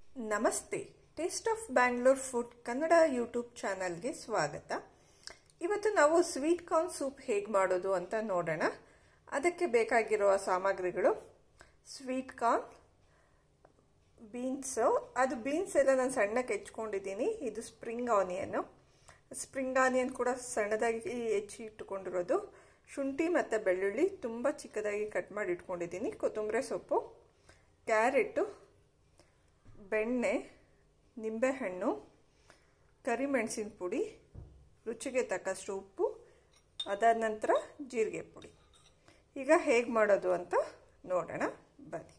ನಮಸ್ತೆ taste of Bangalore food Kannada YouTube ಚಾನಲ್ಗೆ ಸ್ವಾಗತ ಇವತ್ತು ನಾವು ಸ್ವೀಟ್ ಕಾರ್ನ್ ಸೂಪ್ ಹೇಗೆ ಮಾಡೋದು ಅಂತ ನೋಡೋಣ ಅದಕ್ಕೆ ಬೇಕಾಗಿರುವ ಸಾಮಗ್ರಿಗಳು ಸ್ವೀಟ್ ಕಾರ್ನ್ ಬೀನ್ಸು ಅದು ಬೀನ್ಸ್ ಎಲ್ಲ ನಾನು ಸಣ್ಣಕ್ಕೆ ಹೆಚ್ಕೊಂಡಿದ್ದೀನಿ ಇದು ಸ್ಪ್ರಿಂಗ್ ಆನಿಯನ್ನು ಸ್ಪ್ರಿಂಗ್ ಆನಿಯನ್ ಕೂಡ ಸಣ್ಣದಾಗಿ ಹೆಚ್ಚಿ ಇಟ್ಟುಕೊಂಡಿರೋದು ಶುಂಠಿ ಮತ್ತು ಬೆಳ್ಳುಳ್ಳಿ ತುಂಬ ಚಿಕ್ಕದಾಗಿ ಕಟ್ ಮಾಡಿ ಇಟ್ಕೊಂಡಿದ್ದೀನಿ ಕೊತ್ತಂಬರಿ ಸೊಪ್ಪು ಕ್ಯಾರೆಟು ಬೆಣ್ಣೆ ನಿಂಬೆಹಣ್ಣು ಕರಿಮೆಣಸಿನ ಪುಡಿ ರುಚಿಗೆ ತಕ್ಕಷ್ಟು ಉಪ್ಪು ಅದಾದ ನಂತರ ಜೀರಿಗೆ ಪುಡಿ ಈಗ ಹೇಗೆ ಮಾಡೋದು ಅಂತ ನೋಡೋಣ ಬನ್ನಿ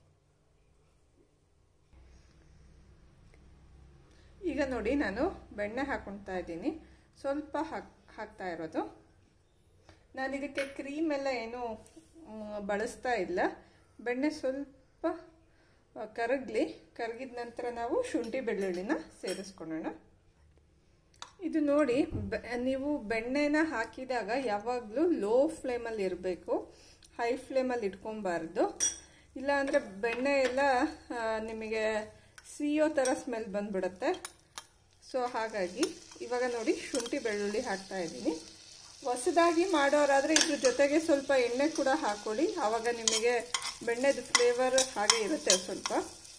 ಈಗ ನೋಡಿ ನಾನು ಬೆಣ್ಣೆ ಹಾಕೊಳ್ತಾ ಇದ್ದೀನಿ ಸ್ವಲ್ಪ ಹಾಕ್ ಹಾಕ್ತಾ ಇರೋದು ನಾನು ಇದಕ್ಕೆ ಕ್ರೀಮ್ ಎಲ್ಲ ಏನೂ ಬಳಸ್ತಾ ಇಲ್ಲ ಬೆಣ್ಣೆ ಸ್ವಲ್ಪ ಕರಗಲಿ ಕರಗಿದ ನಂತರ ನಾವು ಶುಂಠಿ ಬೆಳ್ಳುಳ್ಳಿನ ಸೇರಿಸ್ಕೊಳ್ಳೋಣ ಇದು ನೋಡಿ ನೀವು ಬೆಣ್ಣೆನ ಹಾಕಿದಾಗ ಯಾವಾಗಲೂ ಲೋ ಫ್ಲೇಮಲ್ಲಿ ಇರಬೇಕು ಹೈ ಫ್ಲೇಮಲ್ಲಿ ಇಟ್ಕೊಬಾರ್ದು ಇಲ್ಲಾಂದರೆ ಬೆಣ್ಣೆ ಎಲ್ಲ ನಿಮಗೆ ಸಿಯೋ ಥರ ಸ್ಮೆಲ್ ಬಂದ್ಬಿಡುತ್ತೆ ಸೊ ಹಾಗಾಗಿ ಇವಾಗ ನೋಡಿ ಶುಂಠಿ ಬೆಳ್ಳುಳ್ಳಿ ಹಾಕ್ತಾ ಇದ್ದೀನಿ ಹೊಸದಾಗಿ ಮಾಡೋರಾದರೆ ಇದ್ರ ಜೊತೆಗೆ ಸ್ವಲ್ಪ ಎಣ್ಣೆ ಕೂಡ ಹಾಕೊಳ್ಳಿ ಆವಾಗ ನಿಮಗೆ ಬೆಣ್ಣೆದು ಫ್ಲೇವರ್ ಹಾಗೆ ಇರುತ್ತೆ ಸ್ವಲ್ಪ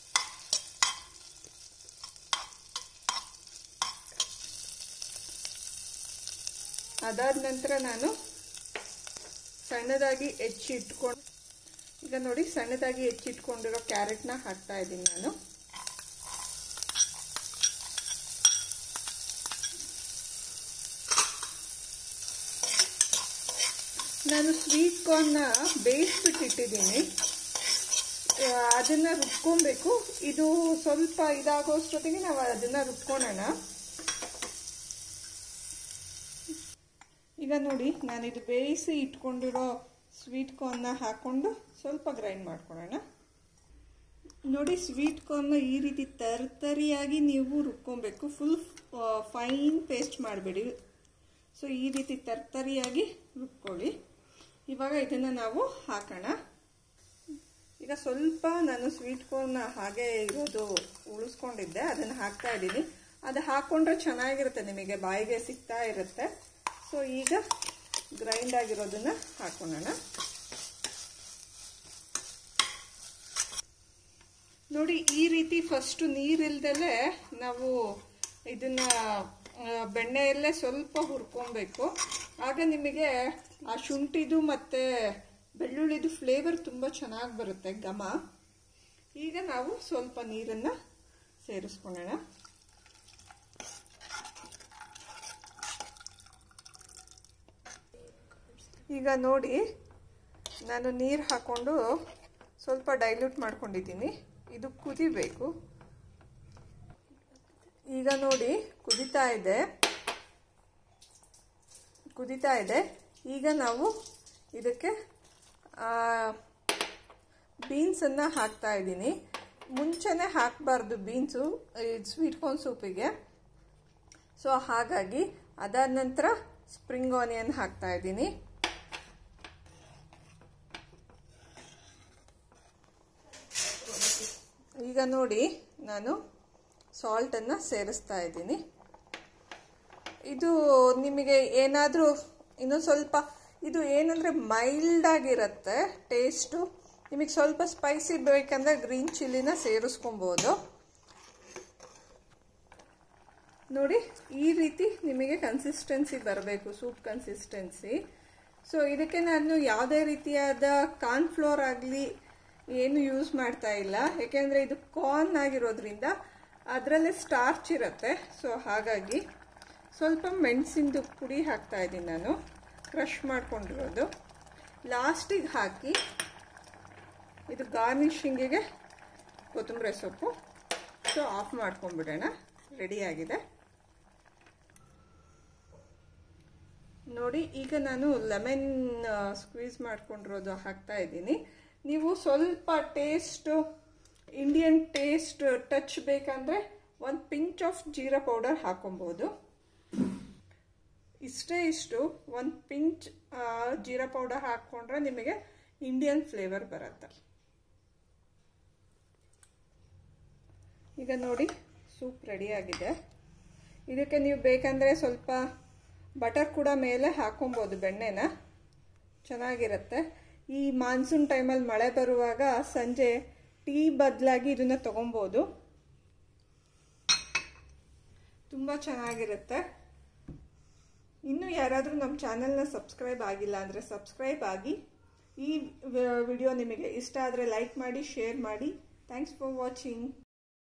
ಅದಾದ ನಂತರ ನಾನು ಸಣ್ಣದಾಗಿ ಹೆಚ್ಚಿ ಇಟ್ಕೊಂಡು ಈಗ ನೋಡಿ ಸಣ್ಣದಾಗಿ ಹೆಚ್ಚಿಟ್ಕೊಂಡಿರೋ ಕ್ಯಾರೆಟ್ನ ಹಾಕ್ತಾ ಇದ್ದೀನಿ ನಾನು ನಾನು ಸ್ವೀಟ್ ಕಾರ್ನ್ನ ಬೇಯಿಸ್ಬಿಟ್ಟಿಟ್ಟಿದ್ದೀನಿ ಅದನ್ನು ರುಬ್ಕೊಬೇಕು ಇದು ಸ್ವಲ್ಪ ಇದಾಗೋಷ್ಟೊತ್ತಿಗೆ ನಾವು ಅದನ್ನು ರುಬ್ಕೊಳ್ಳೋಣ ಈಗ ನೋಡಿ ನಾನಿದು ಬೇಯಿಸಿ ಇಟ್ಕೊಂಡಿರೋ ಸ್ವೀಟ್ ಕಾರ್ನ್ನ ಹಾಕ್ಕೊಂಡು ಸ್ವಲ್ಪ ಗ್ರೈಂಡ್ ಮಾಡ್ಕೊಳ್ಳೋಣ ನೋಡಿ ಸ್ವೀಟ್ ಕಾರ್ನ್ನ ಈ ರೀತಿ ತರ್ತರಿಯಾಗಿ ನೀವು ರುಬ್ಕೊಬೇಕು ಫುಲ್ ಫೈನ್ ಪೇಸ್ಟ್ ಮಾಡಬೇಡಿ ಸೊ ಈ ರೀತಿ ತರ್ತರಿಯಾಗಿ ರುಬ್ಕೊಳ್ಳಿ ಇವಾಗ ಇದನ್ನು ನಾವು ಹಾಕೋಣ ಈಗ ಸ್ವಲ್ಪ ನಾನು ಸ್ವೀಟ್ ಕಾರ್ನ ಹಾಗೆ ಇರೋದು ಉಳಿಸ್ಕೊಂಡಿದ್ದೆ ಅದನ್ನು ಹಾಕ್ತಾ ಇದ್ದೀನಿ ಅದು ಹಾಕ್ಕೊಂಡ್ರೆ ಚೆನ್ನಾಗಿರುತ್ತೆ ನಿಮಗೆ ಬಾಯಿಗೆ ಸಿಗ್ತಾ ಇರುತ್ತೆ ಸೊ ಈಗ ಗ್ರೈಂಡ್ ಆಗಿರೋದನ್ನು ಹಾಕೊಳ್ಳೋಣ ನೋಡಿ ಈ ರೀತಿ ಫಸ್ಟು ನೀರಿಲ್ದಲೇ ನಾವು ಇದನ್ನ ಬೆಣ್ಣೆಯಲ್ಲೇ ಸ್ವಲ್ಪ ಹುರ್ಕೊಬೇಕು ಆಗ ನಿಮಗೆ ಆ ಶುಂಠಿದು ಮತ್ತು ಬೆಳ್ಳುಳ್ಳಿದು ಫ್ಲೇವರ್ ತುಂಬ ಚೆನ್ನಾಗಿ ಬರುತ್ತೆ ಘಮ ಈಗ ನಾವು ಸ್ವಲ್ಪ ನೀರನ್ನು ಸೇರಿಸ್ಕೊಳ್ಳೋಣ ಈಗ ನೋಡಿ ನಾನು ನೀರು ಹಾಕ್ಕೊಂಡು ಸ್ವಲ್ಪ ಡೈಲ್ಯೂಟ್ ಮಾಡ್ಕೊಂಡಿದ್ದೀನಿ ಇದು ಕುದಿಬೇಕು ಈಗ ನೋಡಿ ಕುದಿತಾ ಇದೆ ಕುದಿತಾ ಇದೆ ಈಗ ನಾವು ಇದಕ್ಕೆ ಬೀನ್ಸನ್ನು ಹಾಕ್ತಾ ಇದ್ದೀನಿ ಮುಂಚೆನೇ ಹಾಕಬಾರ್ದು ಬೀನ್ಸು ಸ್ವೀಟ್ ಕಾರ್ನ್ ಸೂಪಿಗೆ ಸೊ ಹಾಗಾಗಿ ಅದಾದ ನಂತರ ಸ್ಪ್ರಿಂಗ್ ಆನಿಯನ್ ಹಾಕ್ತಾ ಇದ್ದೀನಿ ಈಗ ನೋಡಿ ನಾನು ಸಾಲ್ಟನ್ನು ಸೇರಿಸ್ತಾ ಇದ್ದೀನಿ ಇದು ನಿಮಗೆ ಏನಾದರೂ ಇನ್ನೊಂದು ಸ್ವಲ್ಪ ಇದು ಏನಂದರೆ ಮೈಲ್ಡ್ ಆಗಿರುತ್ತೆ ಟೇಸ್ಟು ನಿಮಗೆ ಸ್ವಲ್ಪ ಸ್ಪೈಸಿ ಬೇಕಂದ್ರೆ ಗ್ರೀನ್ ಚಿಲ್ಲಿನ ಸೇರಿಸ್ಕೊಬೋದು ನೋಡಿ ಈ ರೀತಿ ನಿಮಗೆ ಕನ್ಸಿಸ್ಟೆನ್ಸಿ ಬರಬೇಕು ಸೂಪ್ ಕನ್ಸಿಸ್ಟೆನ್ಸಿ ಸೊ ಇದಕ್ಕೆ ನಾನು ಯಾವುದೇ ರೀತಿಯಾದ ಕಾರ್ನ್ಫ್ಲೋರ್ ಆಗಲಿ ಏನು ಯೂಸ್ ಮಾಡ್ತಾ ಇಲ್ಲ ಯಾಕೆಂದರೆ ಇದು ಕಾರ್ನ್ ಆಗಿರೋದ್ರಿಂದ ಅದರಲ್ಲೇ ಸ್ಟಾರ್ಚ್ ಇರುತ್ತೆ ಸೊ ಹಾಗಾಗಿ ಸ್ವಲ್ಪ ಮೆಣಸಿಂದು ಪುಡಿ ಹಾಕ್ತಾ ಇದ್ದೀನಿ ನಾನು ಕ್ರಷ್ ಮಾಡ್ಕೊಂಡಿರೋದು ಲಾಸ್ಟಿಗೆ ಹಾಕಿ ಇದು ಗಾರ್ನಿಷಿಂಗಿಗೆ ಕೊತ್ತಂಬರಿ ಸೊಪ್ಪು ಸೊ ಆಫ್ ಮಾಡ್ಕೊಂಡ್ಬಿಡೋಣ ರೆಡಿಯಾಗಿದೆ ನೋಡಿ ಈಗ ನಾನು ಲೆಮನ್ ಸ್ಕ್ವೀಸ್ ಮಾಡ್ಕೊಂಡಿರೋದು ಹಾಕ್ತಾ ಇದ್ದೀನಿ ನೀವು ಸ್ವಲ್ಪ ಟೇಸ್ಟು ಇಂಡಿಯನ್ ಟೇಸ್ಟ್ ಟಚ್ ಬೇಕಂದರೆ ಒಂದು ಪಿಂಚ್ ಆಫ್ ಜೀರಾ ಪೌಡರ್ ಹಾಕೊಬೋದು ಇಷ್ಟೇ ಇಷ್ಟು ಒಂದು ಪಿಂಚ್ ಜೀರಾ ಪೌಡರ್ ಹಾಕ್ಕೊಂಡ್ರೆ ನಿಮಗೆ ಇಂಡಿಯನ್ ಫ್ಲೇವರ್ ಬರುತ್ತೆ ಈಗ ನೋಡಿ ಸೂಪ್ ರೆಡಿಯಾಗಿದೆ ಇದಕ್ಕೆ ನೀವು ಬೇಕಂದರೆ ಸ್ವಲ್ಪ ಬಟರ್ ಕೂಡ ಮೇಲೆ ಹಾಕೊಬೋದು ಬೆಣ್ಣೆನ ಚೆನ್ನಾಗಿರುತ್ತೆ ಈ ಮಾನ್ಸೂನ್ ಟೈಮಲ್ಲಿ ಮಳೆ ಬರುವಾಗ ಸಂಜೆ ಟೀ ಬದಲಾಗಿ ಇದನ್ನು ತೊಗೊಬೋದು ತುಂಬ ಚೆನ್ನಾಗಿರುತ್ತೆ ಇನ್ನೂ ಯಾರಾದರೂ ನಮ್ಮ ಚಾನಲ್ನ ಸಬ್ಸ್ಕ್ರೈಬ್ ಆಗಿಲ್ಲ ಅಂದರೆ ಸಬ್ಸ್ಕ್ರೈಬ್ ಆಗಿ ಈ ವಿಡಿಯೋ ನಿಮಗೆ ಇಷ್ಟ ಆದರೆ ಲೈಕ್ ಮಾಡಿ ಶೇರ್ ಮಾಡಿ ಥ್ಯಾಂಕ್ಸ್ ಫಾರ್ ವಾಚಿಂಗ್